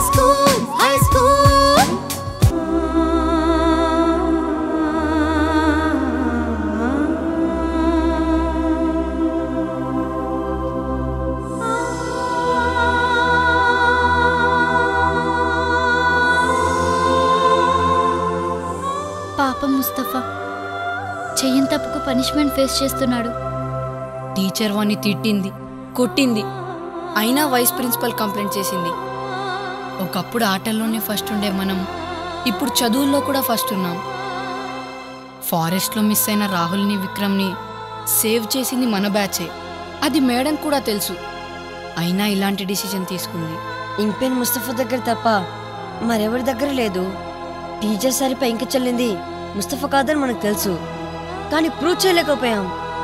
school high school పాపం ముస్తఫా చెయ్యని తప్పుకు పనిష్మెంట్ ఫేస్ చేస్తున్నాడు టీచర్ వాణ్ణి తిట్టింది కొట్టింది అయినా వైస్ ప్రిన్సిపల్ కంప్లైంట్ చేసింది ఒకప్పుడు ఆటల్లోనే ఫస్ట్ ఉండే మనం ఇప్పుడు చదువుల్లో కూడా ఫస్ట్ ఉన్నాం ఫారెస్ట్లో మిస్ అయిన రాహుల్ని విక్రమ్ని సేవ్ చేసింది మన బ్యాచే అది మేడం కూడా తెలుసు అయినా ఇలాంటి డిసిజన్ తీసుకుంది ఇంక్ పెన్ ముస్తఫా దగ్గర తప్ప మరెవరి దగ్గర లేదు టీచర్ సరిపై ఇంక చెల్లింది ముస్తఫా కాదని మనకు తెలుసు కానీ ప్రూవ్ చేయలేకపోయాం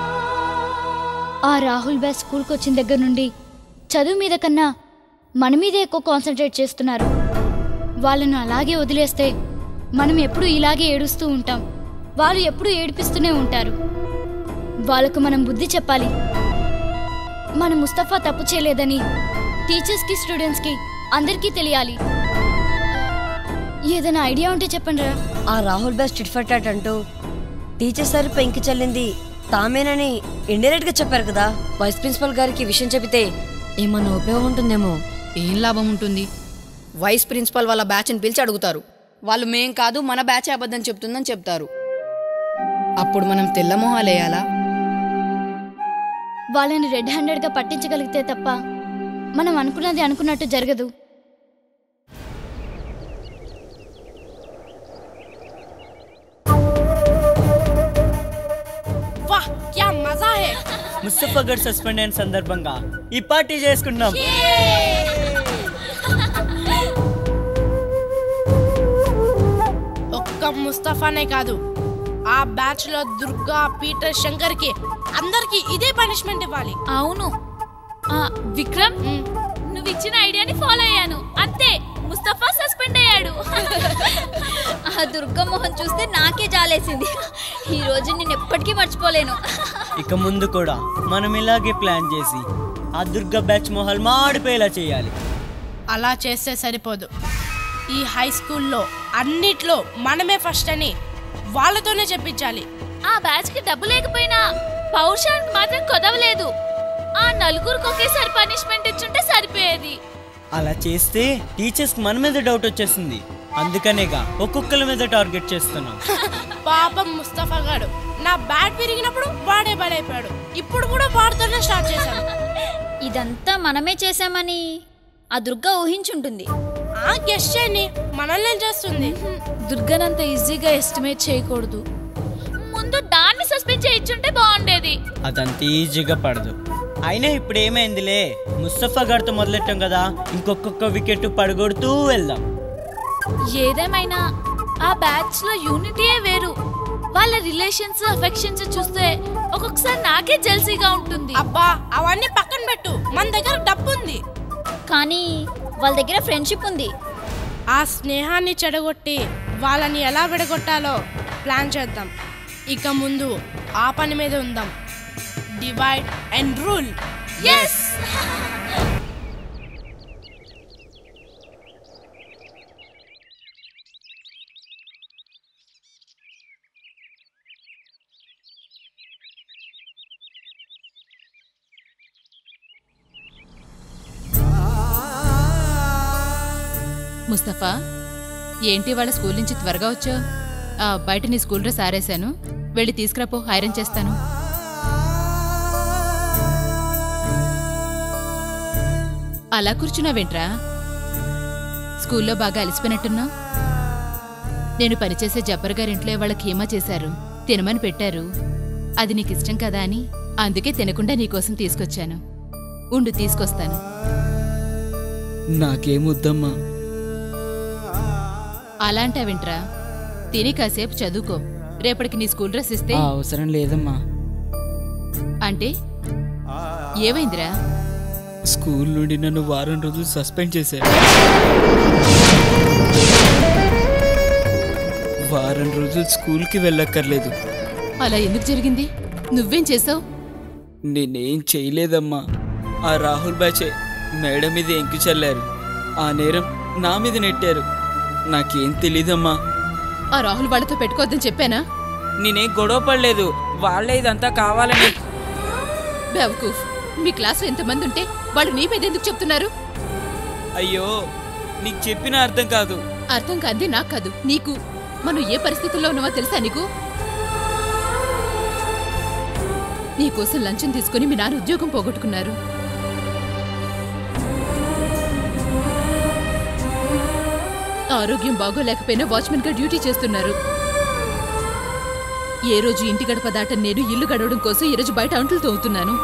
ఆ రాహుల్ బ్యాస్ స్కూల్కి వచ్చిన దగ్గర నుండి చదువు మీద కన్నా మన మీదే ఎక్కువ కాన్సన్ట్రేట్ చేస్తున్నారు వాళ్ళను అలాగే వదిలేస్తే మనం ఎప్పుడూ ఇలాగే ఏడుస్తూ ఉంటాం వాళ్ళు ఎప్పుడూ ఏడిపిస్తూనే ఉంటారు వాళ్ళకు మనం బుద్ధి చెప్పాలి మన ముస్తఫా తప్పు చేయలేదని టీచర్స్కి స్టూడెంట్స్కి అందరికీ తెలియాలి ఏదైనా ఐడియా ఉంటే చెప్పండి రా ఆ రాహుల్ బ్యాస్ చిట్ ఫట్ అట్ అంటూ టీచర్ సరిపై ఇంక చెల్లింది తామేనని ఇండైరెక్ట్ గా చెప్పారు కదా వైస్ ప్రిన్సిపల్ గారికి ఈ విషయం చెబితే ఏమన్నా ఉపయోగం ఉంటుందేమో ఏం లాభం ఉంటుంది వైస్ ప్రిన్సిపల్ వాళ్ళ బ్యాచ్ని పిలిచి అడుగుతారు వాళ్ళు మేం కాదు మన బ్యాచ్ అబద్ధం చెప్తుందని చెప్తారు అప్పుడు మనం తెల్లమొహాలేయాలా వాళ్ళని రెడ్ హ్యాండెడ్గా పట్టించగలిగితే తప్ప మనం అనుకున్నది అనుకున్నట్టు జరగదు वाह क्या मजा है ముస్తఫా గడ్ సస్పెండ్ అయిన సందర్భంగా ఈ పార్టీ చేసుకుంటున్నాం ఒక్క ముస్తఫానే కాదు ఆ బ్యాచ్ లో దుర్గా పీటర్ శంకర్ కి అందరికి ఇదే పనిష్మెంట్ ఇవ్వాలి అవును ఆ, విక్రమ్ నువ్వు ఇచ్చిన ఐడియాని ఫాలో అయ్యాను అంతే ముస్తఫా సస్పెండ్ అయ్యాడు ఆ దుర్గమోహన్ చూస్తే నాకే జాలేసింది ఈ రోజు నేను ఎప్పటికీ మర్చిపోలేను ఇక ముందు కూడా మనం ఇలాగే ప్లాన్ చేసి ఆ దుర్గా బ్యాచ్ మొహల్ మాడిపోయేలా చేయాలి అలా చేస్తే సరిపోదు ఈ హై స్కూల్లో అన్నిట్లో మనమే ఫస్ట్ అని వాళ్ళతోనే చెప్పించాలి ఆ బ్యాచ్ కి డబ్బు లేకపోయినా పౌరుషానికి మాత్రం కొదవలేదు ఆ నలుగురికి ఒకేసారి పనిష్మెంట్ ఇచ్చుంటే సరిపోయేది అలా చేస్తే టీచర్స్ మన మీద డౌట్ వచ్చేసింది అందుకనేగా ఒక్కొక్కరి మీద టార్గెట్ చేస్తున్నాం పాపం ముస్తఫా గాడు నా బ్యాట్ విరిగినప్పుడు వాడే బలైపోయాడు ఇప్పుడు కూడా వాడితోనే స్టార్ట్ చేశాను ఇదంతా మనమే చేశామని ఆ దుర్గ ఊహించుంటుంది ఆ గెస్ట్ చేయని మనల్ని ఏం చేస్తుంది దుర్గనంత ఈజీగా ఎస్టిమేట్ చేయకూడదు ముందు దాన్ని సస్పెండ్ చేయించుంటే బాగుండేది అదంత ఈజీగా పడదు అయినా ఇప్పుడు ఏమైందిలే ముస్తఫా గారితో మొదలెట్టాం కదా ఇంకొక వికెట్ పడగొడుతూ వెళ్దాం ఏదేమైనా ఆ బ్యాచ్ లో యూనిటీయే వేరు వాళ్ళ రిలేషన్స్ అఫెక్షన్స్ చూస్తే ఒక్కొక్కసారి నాకే జెల్సీగా ఉంటుంది అబ్బా అవన్నీ పక్కన పెట్టు మన దగ్గర డబ్బు ఉంది కానీ వాళ్ళ దగ్గర ఫ్రెండ్షిప్ ఉంది ఆ స్నేహాన్ని చెడగొట్టి వాళ్ళని ఎలా విడగొట్టాలో ప్లాన్ చేద్దాం ఇక ముందు ఆ పని మీద ఉందాం divide and rule S Mustafa ఏంటి వాళ్ళ స్కూల్ నుంచి త్వరగా వచ్చావు బయట నీ స్కూల్ డ్రెస్ ఆరేశాను వెళ్ళి తీసుకురాపో ఐరన్ చేస్తాను అలా కూర్చున్నావేంట్రా స్కూల్లో బాగా అలసిపోయినట్టున్నావు నేను పనిచేసే జబ్బర్ గారింట్లో వాళ్ళ ఖీమా చేశారు తినమని పెట్టారు అది నీకు ఇష్టం కదా అని అందుకే తినకుండా నీకోసం తీసుకొచ్చాను ఉండు తీసుకొస్తాను నాకేమొద్దమ్మా అలాంటావింట్రా తిని కాసేపు చదువుకో రేపటికి నీ స్కూల్ డ్రెస్ ఇస్తే ఆ అవసరం లేదమ్మా అంటే ఏమైందిరా స్కూల్ నుండి నన్ను వారం రోజులు సస్పెండ్ చేశారు వారం రోజులు స్కూల్కి వెళ్ళక్కర్లేదు అలా ఎందుకు జరిగింది నువ్వేం చేసావు నేనేం చేయలేదమ్మా ఆ రాహుల్ బాచే మేడం మీద ఎంకి చల్లారు ఆ నేరం నా మీద నెట్టారు నాకేం తెలీదమ్మా ఆ రాహుల్ వాళ్ళతో పెట్టుకోవద్దని చెప్పానా నేనేం గొడవ పడలేదు వాళ్ళే ఇదంతా కావాలని బేవకూఫ్ మీ క్లాస్లో ఎంతమంది ఉంటే వాళ్ళు నీ మీద ఎందుకు చెప్తున్నారు అయ్యో నీకు చెప్పిన అర్థం కాదు అర్థం కాంది నాకు కాదు నీకు మనం ఏ పరిస్థితుల్లో ఉన్నావో తెలుసా నీకు నీకోసం లంచం తీసుకుని మీ నాన్న ఉద్యోగం పోగొట్టుకున్నారు ఆరోగ్యం బాగోలేకపోయినా వాచ్మెన్ గా డ్యూటీ చేస్తున్నారు ఏ రోజు ఇంటి గడప దాటని నేను ఇల్లు గడవడం కోసం ఈ రోజు బయట అంట్లు తోగుతున్నాను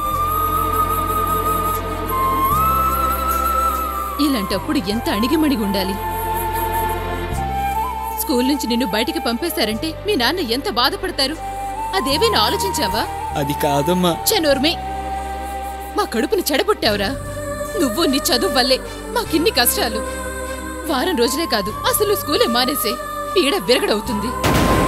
ఇలాంటప్పుడు ఎంత అణిగిమణిగి ఉండాలి స్కూల్ నుంచి నిన్ను బయటికి పంపేశారంటే మీ నాన్న ఎంత బాధపడతారు అదేవైనా ఆలోచించావా అది కాదమ్మా చనోర్మే మా కడుపుని చెడబుట్టావురా నువ్వు నీ చదువు వల్లే మాకిన్ని కష్టాలు వారం రోజులే కాదు అసలు స్కూలే మానేసే పీడ విరగడవుతుంది